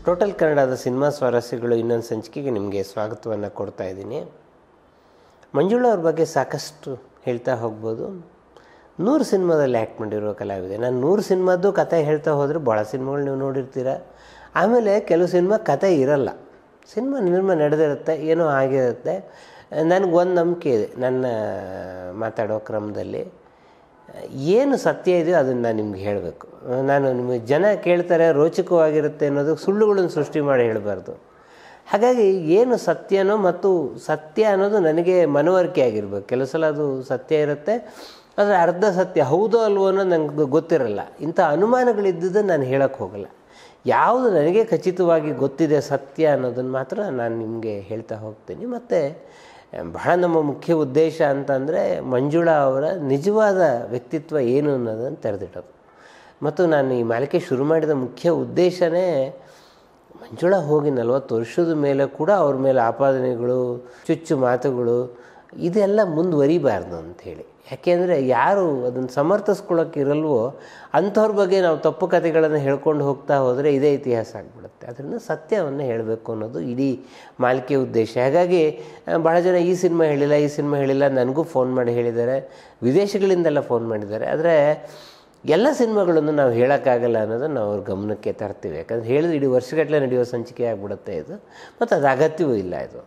total ಕನ್ನಡದ cinema ಸ್ವಾರಸ್ಯಗಳು ಇನ್ನೊಂದು ಸಂಚಿಕೆಗೆ ನಿಮಗೆ ಸ್ವಾಗತವನ್ನು ಕೊಡ್ತಾ ಇದ್ದೀನಿ ಮಂಜುಳಾ ಅವ್ರ ಬಗ್ಗೆ ಸಾಕಷ್ಟು ಹೇಳ್ತಾ ಹೋಗ್ಬೋದು ನೂರು ಸಿನಿಮಾದಲ್ಲಿ ಆ್ಯಕ್ಟ್ ಮಾಡಿರೋ ಕಲಾವಿದೆ ನಾನು ನೂರು ಸಿನಿಮಾದ್ದು ಕತೆ ಹೇಳ್ತಾ ಹೋದರೆ ಭಾಳ ಸಿನಿಮಾಗಳು ನೀವು ನೋಡಿರ್ತೀರ ಆಮೇಲೆ ಕೆಲವು ಸಿನಿಮಾ ಕತೆ ಇರಲ್ಲ ಸಿನಿಮಾ ನಿರ್ಮಾಣ ನಡೆದಿರುತ್ತೆ ಏನೋ ಆಗಿರುತ್ತೆ ನನಗೊಂದು ನಂಬಿಕೆ ಇದೆ ನನ್ನ ಮಾತಾಡೋ ಕ್ರಮದಲ್ಲಿ ಏನು ಸತ್ಯ ಇದೆಯೋ ಅದನ್ನು ನಾನು ನಿಮ್ಗೆ ಹೇಳಬೇಕು ನಾನು ನಿಮಗೆ ಜನ ಕೇಳ್ತಾರೆ ರೋಚಕವಾಗಿರುತ್ತೆ ಅನ್ನೋದು ಸುಳ್ಳುಗಳನ್ನು ಸೃಷ್ಟಿ ಮಾಡಿ ಹೇಳಬಾರ್ದು ಹಾಗಾಗಿ ಏನು ಸತ್ಯನೋ ಮತ್ತು ಸತ್ಯ ಅನ್ನೋದು ನನಗೆ ಮನವರಿಕೆ ಆಗಿರ್ಬೇಕು ಕೆಲವು ಸಲ ಅದು ಸತ್ಯ ಇರುತ್ತೆ ಆದರೆ ಅರ್ಧ ಸತ್ಯ ಹೌದೋ ಅಲ್ವೋ ಅನ್ನೋದು ನನಗೆ ಗೊತ್ತಿರಲ್ಲ ಇಂಥ ಅನುಮಾನಗಳಿದ್ದದ್ದು ನಾನು ಹೇಳೋಕ್ಕೆ ಹೋಗಲ್ಲ ಯಾವುದು ನನಗೆ ಖಚಿತವಾಗಿ ಗೊತ್ತಿದೆ ಸತ್ಯ ಅನ್ನೋದನ್ನು ಮಾತ್ರ ನಾನು ನಿಮಗೆ ಹೇಳ್ತಾ ಹೋಗ್ತೀನಿ ಮತ್ತು ಬಹಳ ನಮ್ಮ ಮುಖ್ಯ ಉದ್ದೇಶ ಅಂತಂದರೆ ಮಂಜುಳಾ ಅವರ ನಿಜವಾದ ವ್ಯಕ್ತಿತ್ವ ಏನು ಅನ್ನೋದನ್ನು ತೆರೆದಿಡೋದು ಮತ್ತು ನಾನು ಈ ಮಾಲಿಕೆ ಶುರು ಮಾಡಿದ ಮುಖ್ಯ ಉದ್ದೇಶನೇ ಮಂಜುಳಾ ಹೋಗಿ ನಲವತ್ತು ವರ್ಷದ ಮೇಲೆ ಕೂಡ ಅವ್ರ ಮೇಲೆ ಆಪಾದನೆಗಳು ಚುಚ್ಚು ಮಾತುಗಳು ಇದೆಲ್ಲ ಮುಂದುವರಿಬಾರ್ದು ಅಂಥೇಳಿ ಯಾಕೆಂದರೆ ಯಾರು ಅದನ್ನು ಸಮರ್ಥಿಸ್ಕೊಳ್ಳೋಕೆ ಇರಲ್ವೋ ಅಂಥವ್ರ ಬಗ್ಗೆ ನಾವು ತಪ್ಪು ಕಥೆಗಳನ್ನು ಹೇಳ್ಕೊಂಡು ಹೋಗ್ತಾ ಹೋದರೆ ಇದೇ ಇತಿಹಾಸ ಆಗಿಬಿಡುತ್ತೆ ಅದರಿಂದ ಸತ್ಯವನ್ನು ಹೇಳಬೇಕು ಅನ್ನೋದು ಇಡೀ ಮಾಲಿಕೆ ಉದ್ದೇಶ ಹಾಗಾಗಿ ಭಾಳ ಜನ ಈ ಸಿನಿಮಾ ಹೇಳಿಲ್ಲ ಈ ಸಿನಿಮಾ ಹೇಳಿಲ್ಲ ನನಗೂ ಫೋನ್ ಮಾಡಿ ಹೇಳಿದ್ದಾರೆ ವಿದೇಶಗಳಿಂದೆಲ್ಲ ಫೋನ್ ಮಾಡಿದ್ದಾರೆ ಆದರೆ ಎಲ್ಲ ಸಿನಿಮಾಗಳನ್ನು ನಾವು ಹೇಳೋಕ್ಕಾಗಲ್ಲ ಅನ್ನೋದನ್ನು ನಾವು ಅವ್ರ ಗಮನಕ್ಕೆ ತರ್ತೀವಿ ಯಾಕಂದ್ರೆ ಹೇಳಿದ್ರೆ ಇಡೀ ವರ್ಷಗಟ್ಟಲೆ ನಡೆಯೋ ಸಂಚಿಕೆ ಆಗಿಬಿಡುತ್ತೆ ಇದು ಮತ್ತು ಅದು ಅಗತ್ಯವೂ ಇಲ್ಲ ಇದು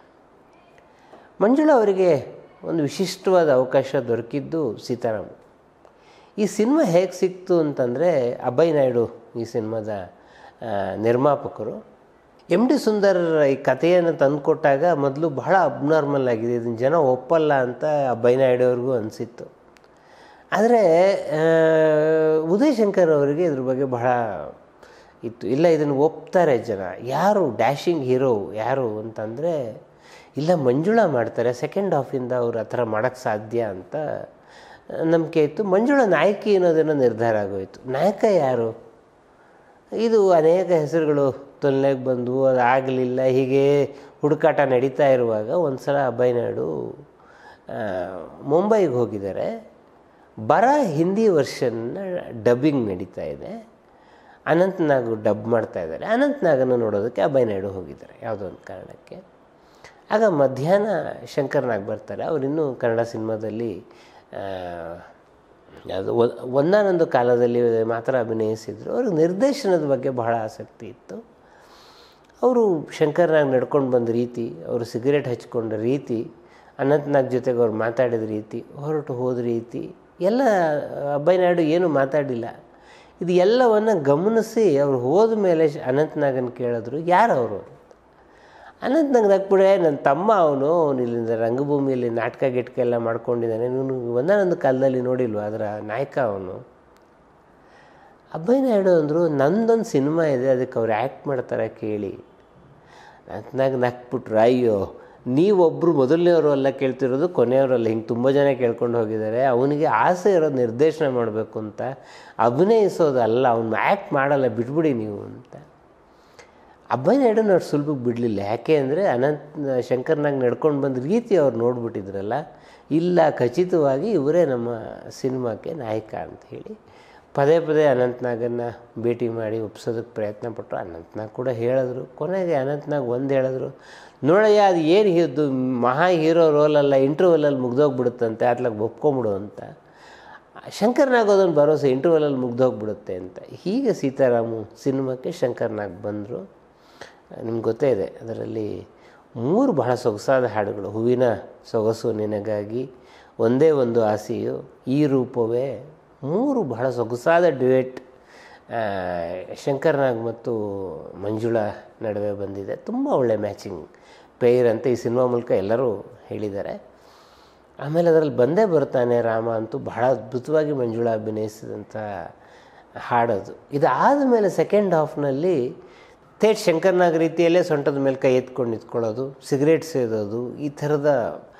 ಮಂಜುಳಾ ಅವರಿಗೆ ಒಂದು ವಿಶಿಷ್ಟವಾದ ಅವಕಾಶ ದೊರಕಿದ್ದು ಸೀತಾರಾಮ್ ಈ ಸಿನಿಮಾ ಹೇಗೆ ಸಿಕ್ತು ಅಂತಂದರೆ ಅಭಯ್ ನಾಯ್ಡು ಈ ಸಿನಿಮಾದ ನಿರ್ಮಾಪಕರು ಎಮ್ ಡಿ ಸುಂದರ್ ಈ ಕಥೆಯನ್ನು ತಂದುಕೊಟ್ಟಾಗ ಮೊದಲು ಬಹಳ ಅಬ್ನಾರ್ಮಲ್ ಆಗಿದೆ ಇದನ್ನು ಜನ ಒಪ್ಪಲ್ಲ ಅಂತ ಅಭಯ್ ನಾಯ್ಡು ಅವ್ರಿಗೂ ಅನಿಸಿತ್ತು ಆದರೆ ಉದಯ್ ಶಂಕರ್ ಅವರಿಗೆ ಇದ್ರ ಬಗ್ಗೆ ಬಹಳ ಇತ್ತು ಇಲ್ಲ ಇದನ್ನು ಒಪ್ತಾರೆ ಜನ ಯಾರು ಡ್ಯಾಶಿಂಗ್ ಹೀರೋ ಯಾರು ಅಂತಂದರೆ ಇಲ್ಲ ಮಂಜುಳಾ ಮಾಡ್ತಾರೆ ಸೆಕೆಂಡ್ ಹಾಫಿಂದ ಅವ್ರು ಆ ಥರ ಮಾಡೋಕ್ಕೆ ಸಾಧ್ಯ ಅಂತ ನಂಬಿಕೆ ಇತ್ತು ಮಂಜುಳಾ ನಾಯಕಿ ಅನ್ನೋದೇನೋ ನಿರ್ಧಾರ ಆಗೋಯಿತು ನಾಯಕ ಯಾರು ಇದು ಅನೇಕ ಹೆಸರುಗಳು ತೊಲೆಗೆ ಬಂದವು ಅದು ಆಗಲಿಲ್ಲ ಹೀಗೆ ಹುಡುಕಾಟ ನಡೀತಾ ಇರುವಾಗ ಒಂದು ಸಲ ಅಭಯ್ ನಾಯ್ಡು ಮುಂಬೈಗೆ ಹೋಗಿದ್ದಾರೆ ಬರ ಹಿಂದಿ ವರ್ಷನ್ನ ಡಬ್ಬಿಂಗ್ ನಡೀತಾ ಇದೆ ಅನಂತ್ನಾಗ್ ಡಬ್ ಮಾಡ್ತಾ ಇದ್ದಾರೆ ಅನಂತ್ನಾಗನ್ನು ನೋಡೋದಕ್ಕೆ ಅಭಯ್ ನಾಯ್ಡು ಹೋಗಿದ್ದಾರೆ ಯಾವುದೋ ಒಂದು ಕಾರಣಕ್ಕೆ ಆಗ ಮಧ್ಯಾಹ್ನ ಶಂಕರ್ನಾಗ್ ಬರ್ತಾರೆ ಅವರಿನ್ನೂ ಕನ್ನಡ ಸಿನಿಮಾದಲ್ಲಿ ಅದು ಒಂದಾನೊಂದು ಕಾಲದಲ್ಲಿ ಮಾತ್ರ ಅಭಿನಯಿಸಿದರು ಅವ್ರಿಗೆ ನಿರ್ದೇಶನದ ಬಗ್ಗೆ ಬಹಳ ಆಸಕ್ತಿ ಇತ್ತು ಅವರು ಶಂಕರ್ನಾಗ್ ನಡ್ಕೊಂಡು ಬಂದ ರೀತಿ ಅವರು ಸಿಗರೇಟ್ ಹಚ್ಕೊಂಡ ರೀತಿ ಅನಂತ್ನಾಗ್ ಜೊತೆಗೆ ಅವ್ರು ಮಾತಾಡಿದ ರೀತಿ ಹೊರಟು ಹೋದ ರೀತಿ ಎಲ್ಲ ಅಬ್ಬಯ್ಯ ನಾಯ್ಡು ಏನೂ ಮಾತಾಡಿಲ್ಲ ಇದು ಎಲ್ಲವನ್ನು ಗಮನಿಸಿ ಅವ್ರು ಹೋದ ಮೇಲೆ ಅನಂತ್ನಾಗನ್ ಕೇಳಿದ್ರು ಯಾರು ಅವರು ಅನಂತ್ನಾಗ್ ನಗ್ಬಿಡೆ ನನ್ನ ತಮ್ಮ ಅವನು ಅವನು ಇಲ್ಲಿಂದ ರಂಗಭೂಮಿಯಲ್ಲಿ ನಾಟಕ ಗಿಟ್ಕ ಎಲ್ಲ ಮಾಡ್ಕೊಂಡಿದ್ದಾನೆ ನೀನು ಒಂದಾನೊಂದು ಕಾಲದಲ್ಲಿ ನೋಡಿಲ್ವ ಅದರ ನಾಯಕ ಅವನು ಅಬ್ಬಯ್ಯ ನಾಯ್ಡು ಅಂದರು ನಂದೊಂದು ಸಿನಿಮಾ ಇದೆ ಅದಕ್ಕೆ ಅವ್ರು ಆ್ಯಕ್ಟ್ ಮಾಡ್ತಾರೆ ಕೇಳಿ ಅನಂತ್ನಾಗ್ ನಕ್ಬಿಟ್ರು ಅಯ್ಯೋ ನೀವೊಬ್ಬರು ಮೊದಲನೇವರು ಎಲ್ಲ ಕೇಳ್ತಿರೋದು ಕೊನೆಯವರಲ್ಲ ಹಿಂಗೆ ತುಂಬ ಜನ ಕೇಳ್ಕೊಂಡು ಹೋಗಿದ್ದಾರೆ ಅವನಿಗೆ ಆಸೆ ಇರೋದು ನಿರ್ದೇಶನ ಮಾಡಬೇಕು ಅಂತ ಅಭಿನಯಿಸೋದಲ್ಲ ಅವ್ನು ಆ್ಯಕ್ಟ್ ಮಾಡಲ್ಲ ಬಿಟ್ಬಿಡಿ ನೀವು ಅಂತ ಅಬ್ಬಯ್ಯ ನಾಯ್ಡು ಅವ್ರು ಸುಲಭಕ್ಕೆ ಬಿಡಲಿಲ್ಲ ಯಾಕೆ ಅಂದರೆ ಅನಂತ್ ಶಂಕರ್ನಾಗ್ ನಡ್ಕೊಂಡು ಬಂದ ರೀತಿ ಅವ್ರು ನೋಡ್ಬಿಟ್ಟಿದ್ರಲ್ಲ ಇಲ್ಲ ಖಚಿತವಾಗಿ ಇವರೇ ನಮ್ಮ ಸಿನಿಮಾಕ್ಕೆ ನಾಯಕ ಅಂತ ಹೇಳಿ ಪದೇ ಪದೇ ಅನಂತ್ನಾಗನ್ನು ಭೇಟಿ ಮಾಡಿ ಒಪ್ಸೋದಕ್ಕೆ ಪ್ರಯತ್ನ ಪಟ್ಟರು ಅನಂತ್ನಾಗ್ ಕೂಡ ಹೇಳಿದ್ರು ಕೊನೆಗೆ ಅನಂತ್ನಾಗ್ ಒಂದು ಹೇಳಿದ್ರು ನೋಡಯ್ಯ ಅದು ಏನು ಇದು ಮಹಾ ಹೀರೋ ರೋಲಲ್ಲ ಇಂಟರ್ವಲಲ್ಲಿ ಮುಗ್ದೋಗ್ಬಿಡುತ್ತಂತೆ ಅತ್ಲಾಗ ಒಪ್ಕೊಂಬಿಡು ಅಂತ ಶಂಕರ್ನಾಗ್ ಅದೊಂದು ಭರವಸೆ ಇಂಟರ್ವಲಲ್ಲಿ ಮುಗ್ದೋಗ್ಬಿಡುತ್ತೆ ಅಂತ ಹೀಗೆ ಸೀತಾರಾಮು ಸಿನಿಮಾಕ್ಕೆ ಶಂಕರ್ನಾಗ್ ಬಂದರು ನಿಮ್ಗೆ ಗೊತ್ತೇ ಇದೆ ಅದರಲ್ಲಿ ಮೂರು ಬಹಳ ಸೊಗಸಾದ ಹಾಡುಗಳು ಹೂವಿನ ಸೊಗಸು ನಿನಗಾಗಿ ಒಂದೇ ಒಂದು ಆಸೆಯು ಈ ರೂಪವೇ ಮೂರು ಬಹಳ ಸೊಗಸಾದ ಡ್ಯುಯೆಟ್ ಶಂಕರ್ನಾಗ್ ಮತ್ತು ಮಂಜುಳಾ ನಡುವೆ ಬಂದಿದೆ ತುಂಬ ಒಳ್ಳೆ ಮ್ಯಾಚಿಂಗ್ ಪೇರ್ ಅಂತ ಈ ಸಿನಿಮಾ ಮೂಲಕ ಎಲ್ಲರೂ ಹೇಳಿದ್ದಾರೆ ಆಮೇಲೆ ಅದರಲ್ಲಿ ಬಂದೇ ಬರ್ತಾನೆ ರಾಮ ಅಂತೂ ಬಹಳ ಅದ್ಭುತವಾಗಿ ಮಂಜುಳಾ ಅಭಿನಯಿಸಿದಂಥ ಹಾಡೋದು ಇದಾದ ಮೇಲೆ ಸೆಕೆಂಡ್ ಹಾಫ್ನಲ್ಲಿ ಥೇಟ್ ಶಂಕರ್ನಾಗ್ ರೀತಿಯಲ್ಲೇ ಸೊಂಟದ ಮೇಲೆ ಕೈ ಎತ್ಕೊಂಡು ನಿಂತ್ಕೊಳ್ಳೋದು ಸಿಗರೇಟ್ ಸೇದೋದು ಈ ಥರದ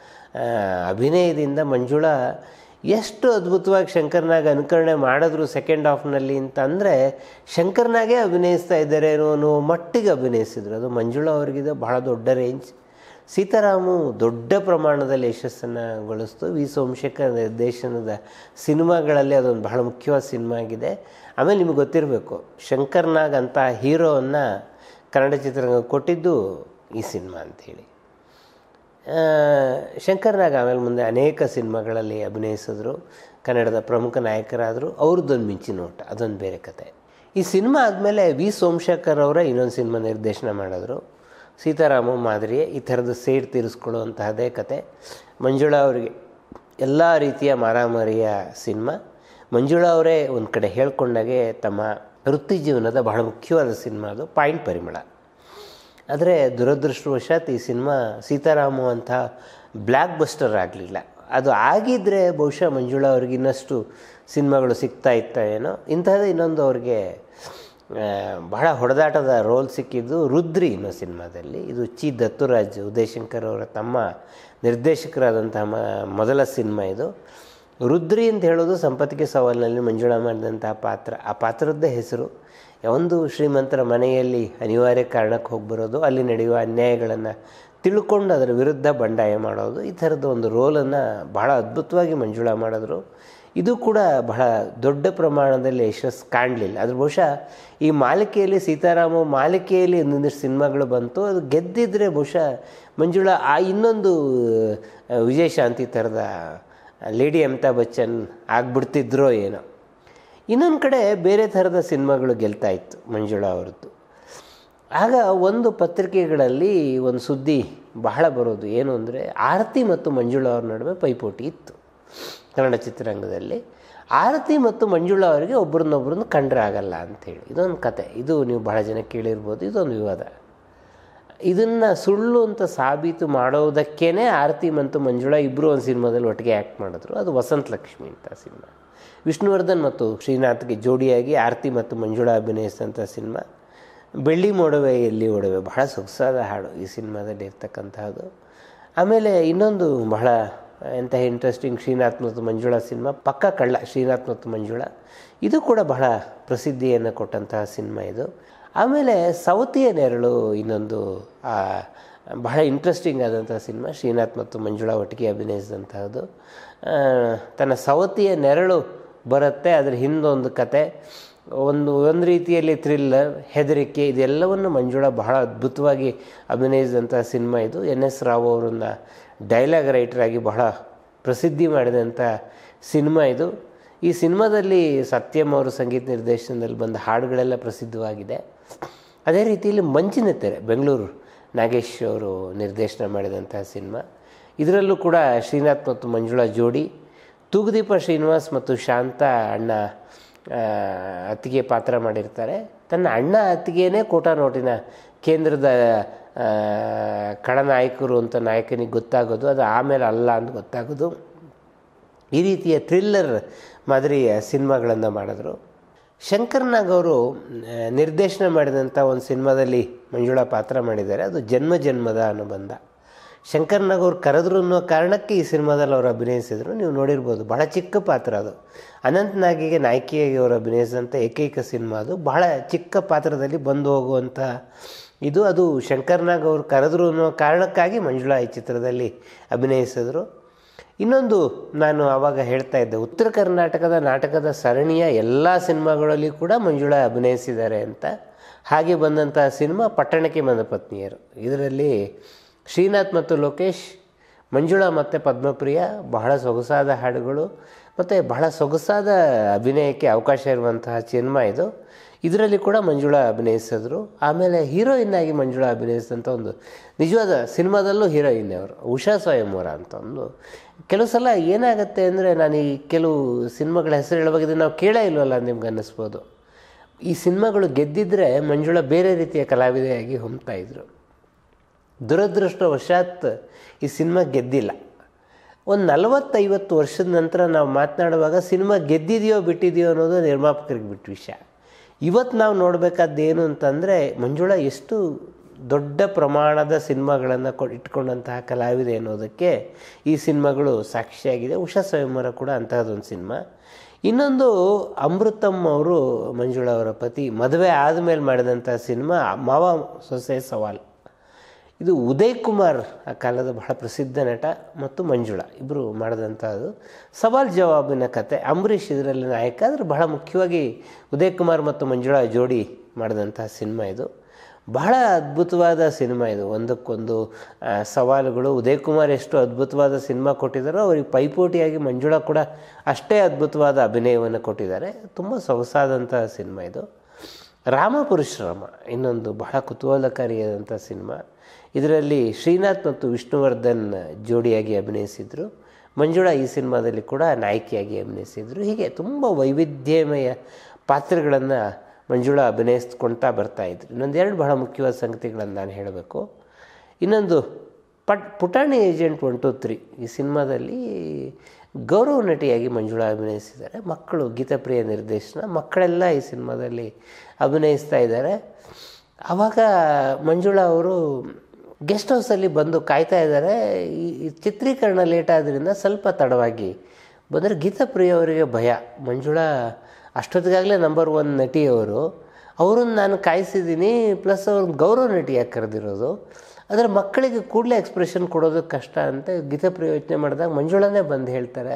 ಅಭಿನಯದಿಂದ ಮಂಜುಳಾ ಎಷ್ಟು ಅದ್ಭುತವಾಗಿ ಶಂಕರ್ನಾಗ್ ಅನುಕರಣೆ ಮಾಡಿದ್ರು ಸೆಕೆಂಡ್ ಹಾಫ್ನಲ್ಲಿ ಅಂತಂದರೆ ಶಂಕರ್ನಾಗೇ ಅಭಿನಯಿಸ್ತಾ ಇದ್ದಾರೆ ಅನ್ನೋ ಮಟ್ಟಿಗೆ ಅಭಿನಯಿಸಿದ್ರು ಅದು ಮಂಜುಳಾ ಅವರಿಗಿದೆ ಬಹಳ ದೊಡ್ಡ ರೇಂಜ್ ಸೀತಾರಾಮು ದೊಡ್ಡ ಪ್ರಮಾಣದಲ್ಲಿ ಯಶಸ್ಸನ್ನು ಗಳಿಸ್ತು ವಿ ಸೋಮಶೇಖರ್ ನಿರ್ದೇಶನದ ಸಿನಿಮಾಗಳಲ್ಲಿ ಅದೊಂದು ಬಹಳ ಮುಖ್ಯವಾದ ಸಿನಿಮಾ ಆಗಿದೆ ಆಮೇಲೆ ನಿಮಗೆ ಗೊತ್ತಿರಬೇಕು ಶಂಕರ್ನಾಗ್ ಅಂತ ಹೀರೋವನ್ನು ಕನ್ನಡ ಚಿತ್ರರಂಗ ಕೊಟ್ಟಿದ್ದು ಈ ಸಿನಿಮಾ ಅಂಥೇಳಿ ಶಂಕರ್ನಾಗ್ ಆಮೇಲೆ ಮುಂದೆ ಅನೇಕ ಸಿನಿಮಾಗಳಲ್ಲಿ ಅಭಿನಯಿಸಿದ್ರು ಕನ್ನಡದ ಪ್ರಮುಖ ನಾಯಕರಾದರು ಅವ್ರದ್ದೊಂದು ಮಿಂಚಿನ ಓಟ ಅದೊಂದು ಬೇರೆ ಕತೆ ಈ ಸಿನಿಮಾ ಆದಮೇಲೆ ವಿ ಸೋಮಶೇಖರ್ ಅವರ ಇನ್ನೊಂದು ಸಿನಿಮಾ ನಿರ್ದೇಶನ ಮಾಡಿದ್ರು ಸೀತಾರಾಮ ಮಾದರಿಯೇ ಈ ಥರದ ಸೇಡ್ ತೀರಿಸ್ಕೊಳ್ಳುವಂತಹದ್ದೇ ಕತೆ ಮಂಜುಳಾ ಅವರಿಗೆ ಎಲ್ಲ ರೀತಿಯ ಮಾರಾಮಾರಿಯ ಸಿನಿಮಾ ಮಂಜುಳಾ ಅವರೇ ಒಂದು ಕಡೆ ಹೇಳ್ಕೊಂಡಾಗೆ ತಮ್ಮ ವೃತ್ತಿ ಜೀವನದ ಬಹಳ ಮುಖ್ಯವಾದ ಸಿನಿಮಾ ಅದು ಪಾಯಿಂಟ್ ಪರಿಮಳ ಆದರೆ ದುರದೃಷ್ಟವಶಾತ್ ಈ ಸಿನಿಮಾ ಸೀತಾರಾಮು ಅಂತ ಬ್ಲ್ಯಾಕ್ ಬಸ್ಟರ್ ಆಗಲಿಲ್ಲ ಅದು ಆಗಿದ್ದರೆ ಬಹುಶಃ ಮಂಜುಳಾ ಅವ್ರಿಗೆ ಇನ್ನಷ್ಟು ಸಿನಿಮಾಗಳು ಸಿಗ್ತಾ ಇತ್ತ ಏನೋ ಇಂಥದ್ದೇ ಇನ್ನೊಂದು ಅವ್ರಿಗೆ ಬಹಳ ಹೊಡೆದಾಟದ ರೋಲ್ ಸಿಕ್ಕಿದ್ದು ರುದ್ರಿ ಅನ್ನೋ ಸಿನಿಮಾದಲ್ಲಿ ಇದು ಚಿ ದತ್ತುರಾಜ್ ಉದಯಶಂಕರ್ ಅವರ ತಮ್ಮ ನಿರ್ದೇಶಕರಾದಂತಹ ಮ ಮೊದಲ ಸಿನಿಮಾ ಇದು ರುದ್ರಿ ಅಂತ ಹೇಳೋದು ಸಂಪತ್ತಿಗೆ ಸವಾಲಿನಲ್ಲಿ ಮಂಜುಳಾ ಮಾಡಿದಂತಹ ಪಾತ್ರ ಆ ಪಾತ್ರದ್ದೇ ಹೆಸರು ಒಂದು ಶ್ರೀಮಂತರ ಮನೆಯಲ್ಲಿ ಅನಿವಾರ್ಯ ಕಾರಣಕ್ಕೆ ಹೋಗಿ ಬರೋದು ಅಲ್ಲಿ ನಡೆಯುವ ಅನ್ಯಾಯಗಳನ್ನು ತಿಳ್ಕೊಂಡು ಅದರ ವಿರುದ್ಧ ಬಂಡಾಯ ಮಾಡೋದು ಈ ಥರದ ಒಂದು ರೋಲನ್ನು ಬಹಳ ಅದ್ಭುತವಾಗಿ ಮಂಜುಳಾ ಮಾಡಿದ್ರು ಇದು ಕೂಡ ಬಹಳ ದೊಡ್ಡ ಪ್ರಮಾಣದಲ್ಲಿ ಯಶಸ್ಸು ಕಾಣಲಿಲ್ಲ ಅದ್ರ ಬಹುಶಃ ಈ ಮಾಲಿಕೆಯಲ್ಲಿ ಸೀತಾರಾಮ ಮಾಲಿಕೆಯಲ್ಲಿ ಒಂದೊಂದಿಷ್ಟು ಸಿನಿಮಾಗಳು ಬಂತು ಅದು ಗೆದ್ದಿದ್ರೆ ಬಹುಶಃ ಮಂಜುಳಾ ಆ ಇನ್ನೊಂದು ವಿಜಯಶಾಂತಿ ಥರದ ಲೇಡಿ ಅಮಿತಾಬ್ ಬಚ್ಚನ್ ಆಗ್ಬಿಡ್ತಿದ್ರೋ ಏನೋ ಇನ್ನೊಂದು ಕಡೆ ಬೇರೆ ಥರದ ಸಿನಿಮಾಗಳು ಗೆಲ್ತಾ ಇತ್ತು ಮಂಜುಳಾ ಅವ್ರದ್ದು ಆಗ ಒಂದು ಪತ್ರಿಕೆಗಳಲ್ಲಿ ಒಂದು ಸುದ್ದಿ ಬಹಳ ಬರೋದು ಏನು ಅಂದರೆ ಆರತಿ ಮತ್ತು ಮಂಜುಳಾ ಅವ್ರ ನಡುವೆ ಪೈಪೋಟಿ ಇತ್ತು ಕನ್ನಡ ಚಿತ್ರರಂಗದಲ್ಲಿ ಆರತಿ ಮತ್ತು ಮಂಜುಳಾ ಅವರಿಗೆ ಒಬ್ರನ್ನೊಬ್ರನ್ನ ಕಂಡ್ರೆ ಆಗಲ್ಲ ಅಂಥೇಳಿ ಇದೊಂದು ಕತೆ ಇದು ನೀವು ಬಹಳ ಜನ ಕೇಳಿರ್ಬೋದು ಇದೊಂದು ವಿವಾದ ಇದನ್ನು ಸುಳ್ಳು ಅಂತ ಸಾಬೀತು ಮಾಡೋದಕ್ಕೇ ಆರತಿ ಮತ್ತು ಮಂಜುಳಾ ಇಬ್ಬರು ಒಂದು ಸಿನಿಮಾದಲ್ಲಿ ಒಟ್ಟಿಗೆ ಆ್ಯಕ್ಟ್ ಮಾಡಿದ್ರು ಅದು ವಸಂತ ಲಕ್ಷ್ಮಿ ಅಂತ ಸಿನಿಮಾ ವಿಷ್ಣುವರ್ಧನ್ ಮತ್ತು ಶ್ರೀನಾಥ್ಗೆ ಜೋಡಿಯಾಗಿ ಆರತಿ ಮತ್ತು ಮಂಜುಳಾ ಅಭಿನಯಿಸಿದಂಥ ಸಿನಿಮಾ ಬೆಳ್ಳಿ ಮೊಡವೆ ಎಲ್ಲಿ ಒಡವೆ ಬಹಳ ಸೊಗಸಾದ ಹಾಡು ಈ ಸಿನಿಮಾದಲ್ಲಿ ಇರ್ತಕ್ಕಂತಹದ್ದು ಆಮೇಲೆ ಇನ್ನೊಂದು ಬಹಳ ಎಂಥ ಇಂಟ್ರೆಸ್ಟಿಂಗ್ ಶ್ರೀನಾಥ್ ಮತ್ತು ಮಂಜುಳಾ ಸಿನಿಮಾ ಪಕ್ಕ ಕಳ್ಳ ಶ್ರೀನಾಥ್ ಮತ್ತು ಮಂಜುಳಾ ಇದು ಕೂಡ ಬಹಳ ಪ್ರಸಿದ್ಧಿಯನ್ನು ಕೊಟ್ಟಂತಹ ಸಿನಿಮಾ ಇದು ಆಮೇಲೆ ಸವತಿಯ ನೆರಳು ಇನ್ನೊಂದು ಬಹಳ ಇಂಟ್ರೆಸ್ಟಿಂಗ್ ಆದಂಥ ಸಿನಿಮಾ ಶ್ರೀನಾಥ್ ಮತ್ತು ಮಂಜುಳಾ ಒಟ್ಟಿಗೆ ಅಭಿನಯಿಸಿದಂತಹದ್ದು ತನ್ನ ಸವತಿಯ ನೆರಳು ಬರುತ್ತೆ ಅದರ ಹಿಂದೊಂದು ಕತೆ ಒಂದು ಒಂದು ರೀತಿಯಲ್ಲಿ ಥ್ರಿಲ್ಲರ್ ಹೆದರಿಕೆ ಇದೆಲ್ಲವನ್ನು ಮಂಜುಳಾ ಬಹಳ ಅದ್ಭುತವಾಗಿ ಅಭಿನಯಿಸಿದಂಥ ಸಿನಿಮಾ ಇದು ಎನ್ ಎಸ್ ರಾವ್ ಅವರನ್ನ ಡೈಲಾಗ್ ರೈಟರಾಗಿ ಬಹಳ ಪ್ರಸಿದ್ಧಿ ಮಾಡಿದಂಥ ಸಿನಿಮಾ ಇದು ಈ ಸಿನಿಮಾದಲ್ಲಿ ಸತ್ಯಂ ಅವರು ಸಂಗೀತ ನಿರ್ದೇಶನದಲ್ಲಿ ಬಂದ ಹಾಡುಗಳೆಲ್ಲ ಪ್ರಸಿದ್ಧವಾಗಿದೆ ಅದೇ ರೀತಿಯಲ್ಲಿ ಮಂಚಿನ ತೆರೆ ಬೆಂಗಳೂರು ನಾಗೇಶ್ ಅವರು ನಿರ್ದೇಶನ ಮಾಡಿದಂತಹ ಸಿನಿಮಾ ಇದರಲ್ಲೂ ಕೂಡ ಶ್ರೀನಾಥ್ ಮತ್ತು ಮಂಜುಳಾ ಜೋಡಿ ತೂಗುದೀಪ ಶ್ರೀನಿವಾಸ್ ಮತ್ತು ಶಾಂತ ಅಣ್ಣ ಅತ್ತಿಗೆ ಪಾತ್ರ ಮಾಡಿರ್ತಾರೆ ತನ್ನ ಅಣ್ಣ ಅತ್ತಿಗೆಯೇ ಕೋಟಾ ನೋಟಿನ ಕೇಂದ್ರದ ಖಳನಾಯಕರು ಅಂತ ನಾಯಕನಿಗೆ ಗೊತ್ತಾಗೋದು ಅದು ಆಮೇಲೆ ಅಲ್ಲ ಅಂತ ಗೊತ್ತಾಗೋದು ಈ ರೀತಿಯ ಥ್ರಿಲ್ಲರ್ ಮಾದರಿಯ ಸಿನಿಮಾಗಳನ್ನು ಮಾಡಿದ್ರು ಶಂಕರ್ನಾಗ್ ಅವರು ನಿರ್ದೇಶನ ಮಾಡಿದಂಥ ಒಂದು ಸಿನಿಮಾದಲ್ಲಿ ಮಂಜುಳಾ ಪಾತ್ರ ಮಾಡಿದ್ದಾರೆ ಅದು ಜನ್ಮ ಜನ್ಮದ ಅನುಬಂಧ ಶಂಕರ್ನಾಗ್ ಅವ್ರು ಕರೆದ್ರು ಅನ್ನೋ ಕಾರಣಕ್ಕೆ ಈ ಸಿನಿಮಾದಲ್ಲಿ ಅವರು ಅಭಿನಯಿಸಿದರು ನೀವು ನೋಡಿರ್ಬೋದು ಬಹಳ ಚಿಕ್ಕ ಪಾತ್ರ ಅದು ಅನಂತ್ ನಾಗಿಗೆ ನಾಯಕಿಯಾಗಿ ಅವರು ಅಭಿನಯಿಸಿದಂಥ ಏಕೈಕ ಸಿನಿಮಾ ಅದು ಬಹಳ ಚಿಕ್ಕ ಪಾತ್ರದಲ್ಲಿ ಬಂದು ಹೋಗುವಂಥ ಇದು ಅದು ಶಂಕರ್ನಾಗ್ ಅವರು ಕರೆದ್ರು ಅನ್ನೋ ಕಾರಣಕ್ಕಾಗಿ ಮಂಜುಳಾ ಈ ಚಿತ್ರದಲ್ಲಿ ಅಭಿನಯಿಸಿದ್ರು ಇನ್ನೊಂದು ನಾನು ಆವಾಗ ಹೇಳ್ತಾ ಇದ್ದೆ ಉತ್ತರ ಕರ್ನಾಟಕದ ನಾಟಕದ ಸರಣಿಯ ಎಲ್ಲ ಸಿನಿಮಾಗಳಲ್ಲಿ ಕೂಡ ಮಂಜುಳಾ ಅಭಿನಯಿಸಿದ್ದಾರೆ ಅಂತ ಹಾಗೆ ಬಂದಂಥ ಸಿನಿಮಾ ಪಟ್ಟಣಕ್ಕೆ ಬಂದ ಪತ್ನಿಯರು ಇದರಲ್ಲಿ ಶ್ರೀನಾಥ್ ಮತ್ತು ಲೋಕೇಶ್ ಮಂಜುಳಾ ಮತ್ತು ಪದ್ಮಪ್ರಿಯ ಬಹಳ ಸೊಗಸಾದ ಹಾಡುಗಳು ಮತ್ತು ಬಹಳ ಸೊಗಸಾದ ಅಭಿನಯಕ್ಕೆ ಅವಕಾಶ ಇರುವಂತಹ ಸಿನಿಮಾ ಇದು ಇದರಲ್ಲಿ ಕೂಡ ಮಂಜುಳಾ ಅಭಿನಯಿಸಿದ್ರು ಆಮೇಲೆ ಹೀರೋಯಿನ್ ಆಗಿ ಮಂಜುಳಾ ಅಭಿನಯಿಸಿದಂಥ ಒಂದು ನಿಜವಾದ ಸಿನಿಮಾದಲ್ಲೂ ಹೀರೋಯಿನ್ ಅವರು ಉಷಾ ಸ್ವಯಂವರ ಅಂತ ಒಂದು ಕೆಲವು ಸಲ ಏನಾಗುತ್ತೆ ಅಂದರೆ ನಾನು ಈ ಕೆಲವು ಸಿನಿಮಾಗಳ ಹೆಸರು ಹೇಳುವಾಗ ನಾವು ಕೇಳೇ ಇಲ್ವಲ್ಲ ನಿಮ್ಗೆ ಅನ್ನಿಸ್ಬೋದು ಈ ಸಿನಿಮಾಗಳು ಗೆದ್ದಿದ್ದರೆ ಮಂಜುಳಾ ಬೇರೆ ರೀತಿಯ ಕಲಾವಿದೆಯಾಗಿ ಹೊಮ್ತಾ ಇದ್ರು ದುರದೃಷ್ಟವಶಾತ್ ಈ ಸಿನಿಮಾ ಗೆದ್ದಿಲ್ಲ ಒಂದು ನಲವತ್ತೈವತ್ತು ವರ್ಷದ ನಂತರ ನಾವು ಮಾತನಾಡುವಾಗ ಸಿನಿಮಾ ಗೆದ್ದಿದೆಯೋ ಬಿಟ್ಟಿದೆಯೋ ಅನ್ನೋದು ನಿರ್ಮಾಪಕರಿಗೆ ಬಿಟ್ಟ ವಿಷಯ ಇವತ್ತು ನಾವು ನೋಡಬೇಕಾದ್ದೇನು ಅಂತಂದರೆ ಮಂಜುಳಾ ಎಷ್ಟು ದೊಡ್ಡ ಪ್ರಮಾಣದ ಸಿನಿಮಾಗಳನ್ನು ಕೊ ಇಟ್ಕೊಂಡಂತಹ ಕಲಾವಿದೆ ಅನ್ನೋದಕ್ಕೆ ಈ ಸಿನಿಮಾಗಳು ಸಾಕ್ಷಿಯಾಗಿದೆ ಉಷಾ ಸ್ವಯಂವರ ಕೂಡ ಅಂತಹದ್ದೊಂದು ಸಿನಿಮಾ ಇನ್ನೊಂದು ಅಮೃತಮ್ ಅವರು ಮಂಜುಳಾ ಅವರ ಪತಿ ಮದುವೆ ಆದಮೇಲೆ ಮಾಡಿದಂಥ ಸಿನಿಮಾ ಮಾವ ಸೊಸೆ ಸವಾಲ್ ಇದು ಉದಯ್ ಕುಮಾರ್ ಆ ಕಾಲದ ಬಹಳ ಪ್ರಸಿದ್ಧ ನಟ ಮತ್ತು ಮಂಜುಳಾ ಇಬ್ಬರು ಮಾಡಿದಂಥದ್ದು ಸವಾಲ್ ಜವಾಬಿನ ಕತೆ ಅಂಬರೀಷ್ ಇದರಲ್ಲಿ ನಾಯಕ ಆದರೆ ಬಹಳ ಮುಖ್ಯವಾಗಿ ಉದಯ್ ಕುಮಾರ್ ಮತ್ತು ಮಂಜುಳಾ ಜೋಡಿ ಮಾಡಿದಂಥ ಸಿನಿಮಾ ಇದು ಬಹಳ ಅದ್ಭುತವಾದ ಸಿನಿಮಾ ಇದು ಒಂದಕ್ಕೊಂದು ಆ, ಸವಾಲುಗಳು ಉದಯ್ ಕುಮಾರ್ ಎಷ್ಟು ಅದ್ಭುತವಾದ ಸಿನಿಮಾ ಕೊಟ್ಟಿದ್ದಾರೋ ಅವ್ರಿಗೆ ಪೈಪೋಟಿಯಾಗಿ ಮಂಜುಳಾ ಕೂಡ ಅಷ್ಟೇ ಅದ್ಭುತವಾದ ಅಭಿನಯವನ್ನು ಕೊಟ್ಟಿದ್ದಾರೆ ತುಂಬ ಸೊಗಸಾದಂಥ ಸಿನಿಮಾ ಇದು ರಾಮಪುರುಶ್ರಮ ಇನ್ನೊಂದು ಬಹಳ ಕುತೂಹಲಕಾರಿಯಾದಂಥ ಸಿನಿಮಾ ಇದರಲ್ಲಿ ಶ್ರೀನಾಥ್ ಮತ್ತು ವಿಷ್ಣುವರ್ಧನ್ ಜೋಡಿಯಾಗಿ ಅಭಿನಯಿಸಿದರು ಮಂಜುಳಾ ಈ ಸಿನಿಮಾದಲ್ಲಿ ಕೂಡ ನಾಯಕಿಯಾಗಿ ಅಭಿನಯಿಸಿದರು ಹೀಗೆ ತುಂಬ ವೈವಿಧ್ಯಮಯ ಪಾತ್ರಗಳನ್ನು ಮಂಜುಳಾ ಅಭಿನಯಿಸ್ಕೊಳ್ತಾ ಬರ್ತಾಯಿದ್ರು ಇನ್ನೊಂದೆರಡು ಬಹಳ ಮುಖ್ಯವಾದ ಸಂಗತಿಗಳನ್ನು ನಾನು ಹೇಳಬೇಕು ಇನ್ನೊಂದು ಪಟ್ ಪುಟಾಣಿ ಏಜೆಂಟ್ ಒನ್ ಟು ತ್ರೀ ಈ ಸಿನಿಮಾದಲ್ಲಿ ಗೌರವ ನಟಿಯಾಗಿ ಮಂಜುಳಾ ಅಭಿನಯಿಸಿದ್ದಾರೆ ಮಕ್ಕಳು ಗೀತಪ್ರಿಯ ನಿರ್ದೇಶನ ಮಕ್ಕಳೆಲ್ಲ ಈ ಸಿನಿಮಾದಲ್ಲಿ ಅಭಿನಯಿಸ್ತಾ ಇದ್ದಾರೆ ಆವಾಗ ಮಂಜುಳಾ ಅವರು ಗೆಸ್ಟ್ ಹೌಸಲ್ಲಿ ಬಂದು ಕಾಯ್ತಾ ಇದ್ದಾರೆ ಈ ಈ ಚಿತ್ರೀಕರಣ ಲೇಟ್ ಆದ್ದರಿಂದ ಸ್ವಲ್ಪ ತಡವಾಗಿ ಬಂದರೆ ಗೀತಾಪ್ರಿಯ ಅವರಿಗೆ ಭಯ ಮಂಜುಳಾ ಅಷ್ಟೊತ್ತಿಗಾಗಲೇ ನಂಬರ್ ಒನ್ ನಟಿಯವರು ಅವ್ರನ್ನ ನಾನು ಕಾಯಿಸಿದ್ದೀನಿ ಪ್ಲಸ್ ಅವ್ರನ್ನ ಗೌರವ ನಟಿಯಾಗಿ ಕರೆದಿರೋದು ಆದರೆ ಮಕ್ಕಳಿಗೆ ಕೂಡಲೇ ಎಕ್ಸ್ಪ್ರೆಷನ್ ಕೊಡೋದು ಕಷ್ಟ ಅಂತ ಗೀತಾಪ್ರಿಯ ಯೋಚನೆ ಮಾಡಿದಾಗ ಮಂಜುಳಾನೇ ಬಂದು ಹೇಳ್ತಾರೆ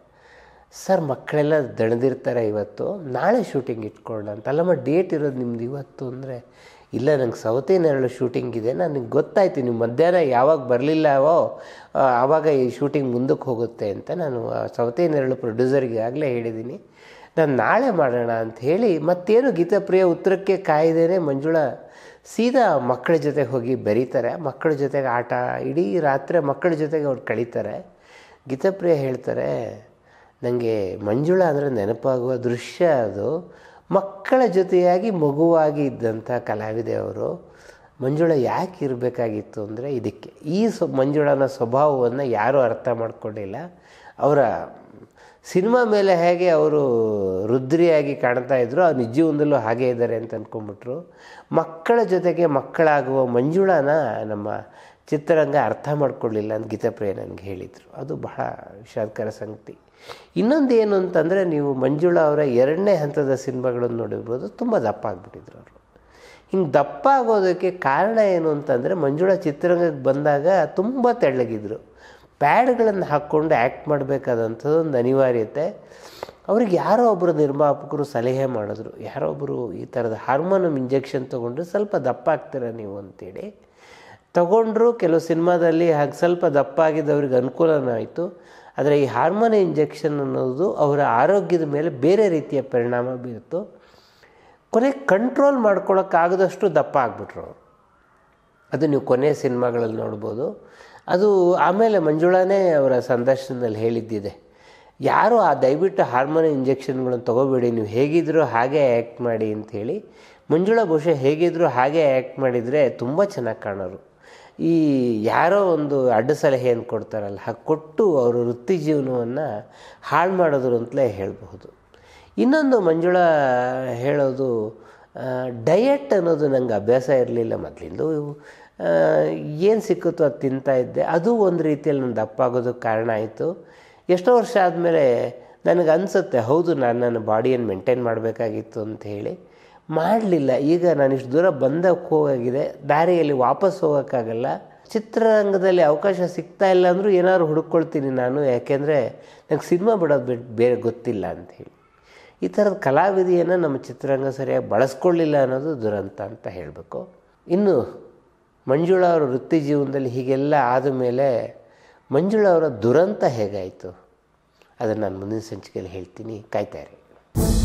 ಸರ್ ಮಕ್ಕಳೆಲ್ಲ ದಣದಿರ್ತಾರೆ ಇವತ್ತು ನಾಳೆ ಶೂಟಿಂಗ್ ಇಟ್ಕೊಳ್ಳೋಣ ಅಂತ ಅಲ್ಲಮ್ಮ ಡೇಟ್ ಇರೋದು ನಿಮ್ದು ಇವತ್ತು ಅಂದರೆ ಇಲ್ಲ ನಂಗೆ ಸೌತೆ ನೆರಳು ಶೂಟಿಂಗ್ ಇದೆ ನನಗೆ ಗೊತ್ತಾಯ್ತು ನೀವು ಮಧ್ಯಾಹ್ನ ಯಾವಾಗ ಬರಲಿಲ್ಲವೋ ಆವಾಗ ಈ ಶೂಟಿಂಗ್ ಮುಂದಕ್ಕೆ ಹೋಗುತ್ತೆ ಅಂತ ನಾನು ಆ ಸೌತೆ ನೆರಳು ಪ್ರೊಡ್ಯೂಸರ್ಗೆ ಆಗಲೇ ಹೇಳಿದ್ದೀನಿ ನಾನು ನಾಳೆ ಮಾಡೋಣ ಅಂತ ಹೇಳಿ ಮತ್ತೇನು ಗೀತಾಪ್ರಿಯ ಉತ್ತರಕ್ಕೆ ಕಾಯ್ದೇನೆ ಮಂಜುಳಾ ಸೀದಾ ಮಕ್ಕಳ ಜೊತೆಗೆ ಹೋಗಿ ಬೆರೀತಾರೆ ಮಕ್ಕಳ ಜೊತೆಗೆ ಆಟ ಇಡೀ ರಾತ್ರಿ ಮಕ್ಕಳ ಜೊತೆಗೆ ಅವ್ರು ಕಳೀತಾರೆ ಗೀತಾಪ್ರಿಯ ಹೇಳ್ತಾರೆ ನನಗೆ ಮಂಜುಳಾ ಅಂದರೆ ನೆನಪಾಗುವ ದೃಶ್ಯ ಅದು ಮಕ್ಕಳ ಜೊತೆಯಾಗಿ ಮಗುವಾಗಿ ಇದ್ದಂಥ ಕಲಾವಿದೆ ಅವರು ಮಂಜುಳಾ ಯಾಕೆ ಇರಬೇಕಾಗಿತ್ತು ಅಂದರೆ ಇದಕ್ಕೆ ಈ ಸ್ವ ಮಂಜುಳಾನ ಸ್ವಭಾವವನ್ನು ಯಾರೂ ಅರ್ಥ ಮಾಡ್ಕೊಂಡಿಲ್ಲ ಅವರ ಸಿನಿಮಾ ಮೇಲೆ ಹೇಗೆ ಅವರು ರುದ್ರಿಯಾಗಿ ಕಾಣ್ತಾ ಇದ್ರು ಅವ್ರು ನಿಜ ಜೀವನದಲ್ಲೂ ಹಾಗೇ ಇದ್ದಾರೆ ಅಂತ ಅಂದ್ಕೊಂಡ್ಬಿಟ್ರು ಮಕ್ಕಳ ಜೊತೆಗೆ ಮಕ್ಕಳಾಗುವ ಮಂಜುಳಾನ ನಮ್ಮ ಚಿತ್ರರಂಗ ಅರ್ಥ ಮಾಡ್ಕೊಳ್ಳಿಲ್ಲ ಅಂತ ಗೀತಾಪ್ರಿಯ ನನಗೆ ಹೇಳಿದರು ಅದು ಬಹಳ ವಿಷಾದಕರ ಸಂಗತಿ ಇನ್ನೊಂದು ಏನು ಅಂತಂದರೆ ನೀವು ಮಂಜುಳಾ ಅವರ ಎರಡನೇ ಹಂತದ ಸಿನಿಮಾಗಳನ್ನು ನೋಡಿರ್ಬೋದು ತುಂಬ ದಪ್ಪ ಆಗಿಬಿಟ್ಟಿದ್ರು ಅವರು ಹಿಂಗೆ ದಪ್ಪ ಆಗೋದಕ್ಕೆ ಕಾರಣ ಏನು ಅಂತಂದರೆ ಮಂಜುಳಾ ಚಿತ್ರರಂಗಕ್ಕೆ ಬಂದಾಗ ತುಂಬ ತೆಳ್ಳಗಿದ್ರು ಪ್ಯಾಡ್ಗಳನ್ನು ಹಾಕ್ಕೊಂಡು ಆ್ಯಕ್ಟ್ ಮಾಡಬೇಕಾದಂಥದ್ದು ಒಂದು ಅನಿವಾರ್ಯತೆ ಅವ್ರಿಗೆ ಯಾರೋ ಒಬ್ಬರು ನಿರ್ಮಾಪಕರು ಸಲಹೆ ಮಾಡಿದ್ರು ಯಾರೋ ಒಬ್ಬರು ಈ ಥರದ ಹಾರ್ಮೋನಮ್ ಇಂಜೆಕ್ಷನ್ ತೊಗೊಂಡ್ರೆ ಸ್ವಲ್ಪ ದಪ್ಪ ಆಗ್ತೀರ ನೀವು ಅಂತೇಳಿ ತಗೊಂಡ್ರು ಕೆಲವು ಸಿನಿಮಾದಲ್ಲಿ ಹಾಗೆ ಸ್ವಲ್ಪ ದಪ್ಪ ಆಗಿದ್ದವ್ರಿಗೆ ಅನುಕೂಲನೂ ಆಯಿತು ಆದರೆ ಈ ಹಾರ್ಮೋನ್ ಇಂಜೆಕ್ಷನ್ ಅನ್ನೋದು ಅವರ ಆರೋಗ್ಯದ ಮೇಲೆ ಬೇರೆ ರೀತಿಯ ಪರಿಣಾಮ ಬೀರುತ್ತು ಕೊನೆಗೆ ಕಂಟ್ರೋಲ್ ಮಾಡ್ಕೊಳ್ಳೋಕ್ಕಾಗದಷ್ಟು ದಪ್ಪ ಆಗಿಬಿಟ್ರು ಅವರು ಅದು ನೀವು ಕೊನೆಯ ಸಿನಿಮಾಗಳಲ್ಲಿ ನೋಡ್ಬೋದು ಅದು ಆಮೇಲೆ ಮಂಜುಳಾನೇ ಅವರ ಸಂದರ್ಶನದಲ್ಲಿ ಹೇಳಿದ್ದಿದೆ ಯಾರು ಆ ದಯವಿಟ್ಟು ಹಾರ್ಮೋನ್ ಇಂಜೆಕ್ಷನ್ಗಳನ್ನು ತೊಗೋಬೇಡಿ ನೀವು ಹೇಗಿದ್ದರೂ ಹಾಗೆ ಆ್ಯಕ್ಟ್ ಮಾಡಿ ಅಂಥೇಳಿ ಮಂಜುಳಾ ಬಹುಶಃ ಹೇಗಿದ್ದರೂ ಹಾಗೆ ಆ್ಯಕ್ಟ್ ಮಾಡಿದರೆ ತುಂಬ ಚೆನ್ನಾಗಿ ಕಾಣೋರು ಈ ಯಾರೋ ಒಂದು ಅಡ್ಡ ಸಲಹೆಯನ್ನು ಕೊಡ್ತಾರಲ್ಲ ಹಾಗೆ ಕೊಟ್ಟು ಅವರು ವೃತ್ತಿ ಜೀವನವನ್ನು ಹಾಳು ಮಾಡಿದ್ರು ಅಂತಲೇ ಹೇಳಬಹುದು ಇನ್ನೊಂದು ಮಂಜುಳಾ ಹೇಳೋದು ಡಯಟ್ ಅನ್ನೋದು ನಂಗೆ ಅಭ್ಯಾಸ ಇರಲಿಲ್ಲ ಮೊದಲಿಂದು ಏನು ಸಿಕ್ಕುತ್ತೋ ಅದು ತಿಂತಾ ಇದ್ದೆ ಅದು ಒಂದು ರೀತಿಯಲ್ಲಿ ನನ್ನ ದಪ್ಪ ಆಗೋದಕ್ಕೆ ಕಾರಣ ಆಯಿತು ಎಷ್ಟೋ ವರ್ಷ ಆದಮೇಲೆ ನನಗೆ ಅನಿಸುತ್ತೆ ಹೌದು ನಾನು ನನ್ನ ಬಾಡಿಯನ್ನು ಮೇಂಟೈನ್ ಮಾಡಬೇಕಾಗಿತ್ತು ಅಂತ ಹೇಳಿ ಮಾಡಲಿಲ್ಲ ಈಗ ನಾನು ಇಷ್ಟು ದೂರ ಬಂದಕ್ಕೆ ಹೋಗಾಗಿದೆ ದಾರಿಯಲ್ಲಿ ವಾಪಸ್ ಹೋಗೋಕ್ಕಾಗಲ್ಲ ಚಿತ್ರರಂಗದಲ್ಲಿ ಅವಕಾಶ ಸಿಗ್ತಾ ಇಲ್ಲ ಅಂದರೂ ಏನಾದ್ರು ಹುಡುಕೊಳ್ತೀನಿ ನಾನು ಯಾಕೆಂದರೆ ನಂಗೆ ಸಿನಿಮಾ ಬಿಡೋದು ಬಿಟ್ಟು ಬೇರೆ ಗೊತ್ತಿಲ್ಲ ಅಂಥೇಳಿ ಈ ಥರದ ಕಲಾವಿದೆಯನ್ನು ನಮ್ಮ ಚಿತ್ರರಂಗ ಸರಿಯಾಗಿ ಬಳಸ್ಕೊಳ್ಳಿಲ್ಲ ಅನ್ನೋದು ದುರಂತ ಅಂತ ಹೇಳಬೇಕು ಇನ್ನು ಮಂಜುಳಾ ಅವರ ವೃತ್ತಿ ಜೀವನದಲ್ಲಿ ಹೀಗೆಲ್ಲ ಆದ ಮೇಲೆ ಮಂಜುಳಾ ಅವರ ದುರಂತ ಹೇಗಾಯಿತು ಅದನ್ನು ನಾನು ಮುಂದಿನ ಸಂಚಿಕೆಯಲ್ಲಿ ಹೇಳ್ತೀನಿ ಕಾಯ್ತಾ ಇರಿ